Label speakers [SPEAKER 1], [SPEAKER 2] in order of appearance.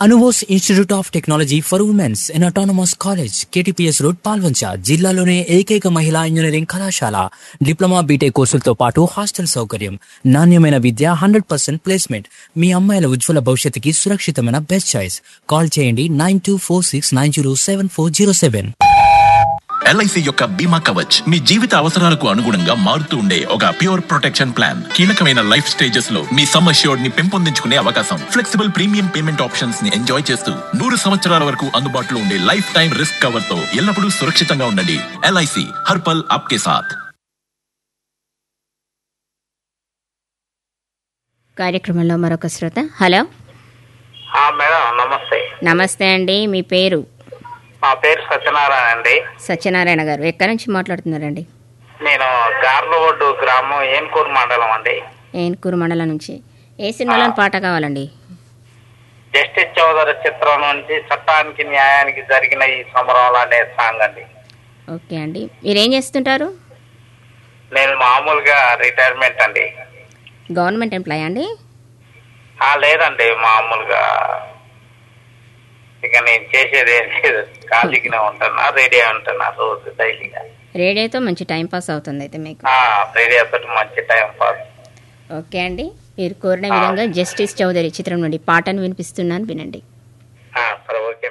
[SPEAKER 1] అనువోస్ institute of technology for womens in autonomous college KTPS road Palvancha జిల్లాలోనే ఏకైక మహిళా engineering కళాశాల డిప్లొమా బీటెక్ కోర్సులతో పాటు హాస్టల్ సౌకర్యం నాణ్యమైన విద్య హండ్రెడ్ పర్సెంట్ ప్లేస్మెంట్ మీ అమ్మాయిల ఉజ్వల భవిష్యత్తుకి సురక్షితమైన బెస్ట్ చాయిస్ కాల్ చేయండి nine two four six nine zero seven four zero seven
[SPEAKER 2] LIC యొక్క బీమా కవచ్ మీ జీవిత అవసరాలకు అనుగుణంగా మారుతూ ఉండే ఒక ప్యూర్ ప్రొటెక్షన్ ప్లాన్ కీలకమైన లైఫ్ స్టేజెస్ లో మీ సమ్ అష్యూర్డ్ ని పెంపొందించుకునే అవకాశం ఫ్లెక్సిబుల్ ప్రీమియం పేమెంట్ ఆప్షన్స్ ని ఎంజాయ్ చేస్తూ నూరు సంవత్సరాల వరకు అందుబాటులో ఉండే లైఫ్ టైం రిస్క్ కవర్ తో ఎల్లప్పుడూ సురక్షితంగా ఉండండి ఎల్ఐసి హర్పల్ ఆప్కే సాథ్
[SPEAKER 3] కార్యక్రమంలో మరొక శ్రోత హలో
[SPEAKER 4] ఆ, మేడం నమస్తే
[SPEAKER 3] నమస్తే అండి మీ పేరు
[SPEAKER 4] మా పేరు సత్యనారాయణ అండి
[SPEAKER 3] సత్యనారాయణ గారు ఎక్కడి నుంచి మాట్లాడుతున్నారండి
[SPEAKER 4] నేను గార్లవడ్డు గ్రామం ఏన్కూరు మండలం అండి
[SPEAKER 3] ఏన్కూరు మండలం నుంచి ఏ సినిమాలో పాట కావాలండి
[SPEAKER 4] జస్టిస్ చౌదరి చిత్రం నుంచి చట్టానికి న్యాయానికి జరిగిన ఈ సమరంలో అనే సాంగ్ అండి
[SPEAKER 3] ఓకే అండి మీరేం చేస్తుంటారు
[SPEAKER 4] నేను మామూలుగా రిటైర్మెంట్ అండి
[SPEAKER 3] గవర్నమెంట్ ఎంప్లాయ్ అండి
[SPEAKER 4] ఆ లేదండి మామూలుగా ఇక నేను చేసేది ఏం లేదు ఖాళీగానే ఉంటున్నా రేడియో ఉంటున్నా రోజు డైలీగా
[SPEAKER 3] రేడియోతో మంచి టైం పాస్ అవుతుంది అయితే మీకు
[SPEAKER 4] ఆ, రేడియో తోటి మంచి టైం పాస్
[SPEAKER 3] ఓకే అండి మీరు కోరిన విధంగా జస్టిస్ చౌదరి చిత్రం నుండి పాటను వినిపిస్తున్నాను వినండి
[SPEAKER 4] ఆ, సరే ఓకే